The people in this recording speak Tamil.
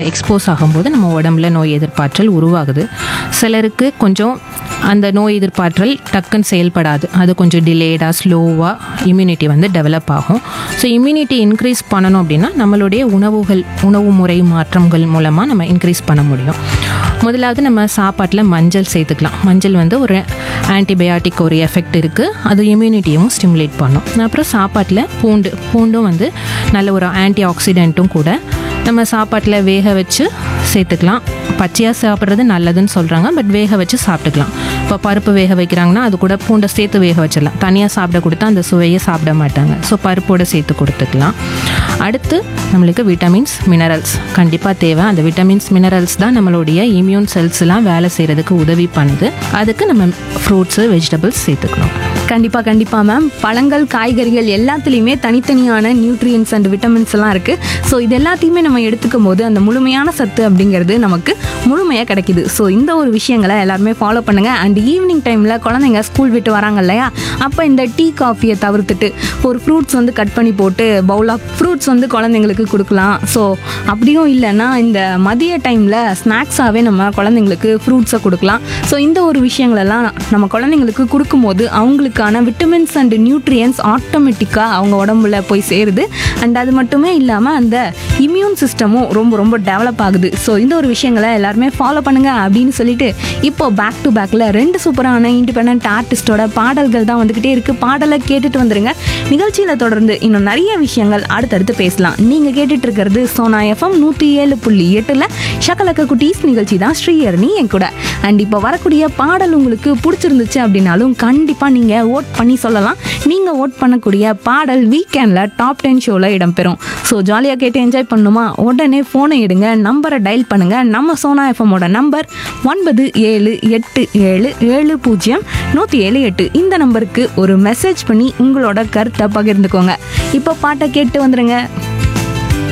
எக்ஸ்போஸ் ஆகும்போது நம்ம உடம்புல நோய் எதிர்ப்பாற்றல் உருவாகுது சிலருக்கு கொஞ்சம் அந்த நோய் எதிர்ப்பாற்றல் டக்குன்னு செயல்படாது அது கொஞ்சம் டிலேடாக ஸ்லோவாக இம்யூனிட்டி வந்து டெவலப் ஆகும் ஸோ இம்யூனிட்டி இன்க்ரீஸ் பண்ணணும் அப்படின்னா நம்மளுடைய உணவுகள் உணவு முறை மாற்றங்கள் மூலமாக நம்ம இன்க்ரீஸ் பண்ண முடியும் முதலாவது நம்ம சாப்பாட்டில் மஞ்சள் சேர்த்துக்கலாம் மஞ்சள் வந்து ஒரு ஆன்டிபயாட்டிக் ஒரு எஃபெக்ட் இருக்குது அது இம்யூனிட்டியும் ஸ்டிமுலேட் பண்ணும் அப்புறம் சாப்பாட்டில் பூண்டு பூண்டும் வந்து நல்ல ஒரு ஆன்டி ஆக்சிடென்ட்டும் கூட நம்ம சாப்பாட்டில் வேக வச்சு சேர்த்துக்கலாம் பச்சையாக சாப்பிட்றது நல்லதுன்னு சொல்கிறாங்க பட் வேக வச்சு சாப்பிட்டுக்கலாம் இப்போ பருப்பு வேக வைக்கிறாங்கன்னா அது கூட பூண்டை சேர்த்து வேக வச்சிடலாம் தனியாக சாப்பிட கொடுத்தா அந்த சுவையை சாப்பிட மாட்டாங்க ஸோ பருப்போடு சேர்த்து கொடுத்துக்கலாம் அடுத்து நம்மளுக்கு விட்டமின்ஸ் மினரல்ஸ் கண்டிப்பாக தேவை அந்த விட்டமின்ஸ் மினரல்ஸ் தான் நம்மளுடைய இம்யூன் செல்ஸ்லாம் வேலை செய்கிறதுக்கு உதவி பண்ணுது அதுக்கு நம்ம ஃப்ரூட்ஸு வெஜிடபிள்ஸ் சேர்த்துக்கணும் கண்டிப்பாக கண்டிப்பாக மேம் பழங்கள் காய்கறிகள் எல்லாத்துலேயுமே தனித்தனியான நியூட்ரியன்ஸ் அண்ட் விட்டமின்ஸ் எல்லாம் இருக்குது ஸோ இது எல்லாத்தையுமே நம்ம எடுத்துக்கும் போது அந்த முழுமையான சத்து அப்படிங்கிறது நமக்கு முழுமையாக கிடைக்குது ஸோ இந்த ஒரு விஷயங்களை எல்லாருமே ஃபாலோ பண்ணுங்கள் அண்ட் ஈவினிங் டைமில் குழந்தைங்க ஸ்கூல் விட்டு வராங்க இல்லையா அப்போ இந்த டீ காஃபியை தவிர்த்துட்டு ஒரு ஃப்ரூட்ஸ் வந்து கட் பண்ணி போட்டு பவுல் ஆஃப் ஃப்ரூட்ஸ் வந்து குழந்தைங்களுக்கு கொடுக்கலாம் ஸோ அப்படியும் இல்லைன்னா இந்த மதிய டைமில் ஸ்நாக்ஸாகவே நம்ம குழந்தைங்களுக்கு ஃப்ரூட்ஸை கொடுக்கலாம் ஸோ இந்த ஒரு விஷயங்களெல்லாம் நம்ம குழந்தைங்களுக்கு கொடுக்கும்போது அவங்களுக்கான விட்டமின்ஸ் அண்ட் நியூட்ரியன்ஸ் ஆட்டோமேட்டிக்காக அவங்க உடம்புல போய் சேருது அண்ட் அது மட்டுமே இல்லாமல் அந்த இம்யூன் சிஸ்டமும் ரொம்ப ரொம்ப டெவலப் ஆகுது ஸோ இந்த ஒரு விஷயங்களை எல்லாருமே ஃபாலோ பண்ணுங்க அப்படின்னு சொல்லிட்டு இப்போ பேக் டு பேக்கில் ரெண்டு சூப்பரான இண்டிபெண்ட் ஆர்டிஸ்டோட பாடல்கள் தான் வந்துக்கிட்டே இருக்குது பாடலை கேட்டுட்டு வந்துருங்க நிகழ்ச்சியில் தொடர்ந்து இன்னும் நிறைய விஷயங்கள் அடுத்தடுத்து பேசலாம் நீங்கள் கேட்டுட்டு இருக்கிறது சோனா எஃப்எம் நூற்றி ஏழு புள்ளி எட்டில் ஷக்கலக்க குட்டீஸ் நிகழ்ச்சி தான் ஸ்ரீஹரணி என் கூட அண்ட் இப்போ வரக்கூடிய பாடல் உங்களுக்கு பிடிச்சிருந்துச்சு அப்படின்னாலும் கண்டிப்பாக நீங்கள் ஓட் பண்ணி சொல்லலாம் நீங்கள் ஓட் பண்ணக்கூடிய பாடல் வீக்கெண்டில் டாப் டென் ஷோவில் இடம்பெறும் ஸோ ஜாலியாக கேட்டு என்ஜாய் பண்ணணுமா உடனே ஃபோனை எடுங்க நம்பரை டயல் பண்ணுங்கள் நம்ம சோனா எஃப்எம்மோட நம்பர் ஒன்பது ஏழு எட்டு ஏழு ஏழு பூஜ்ஜியம் நூற்றி ஏழு எட்டு இந்த நம்பருக்கு ஒரு மெசேஜ் பண்ணி உங்களோட கருத்தை பகிர்ந்துக்கோங்க இப்போ பாட்டை கேட்டு வந்துடுங்க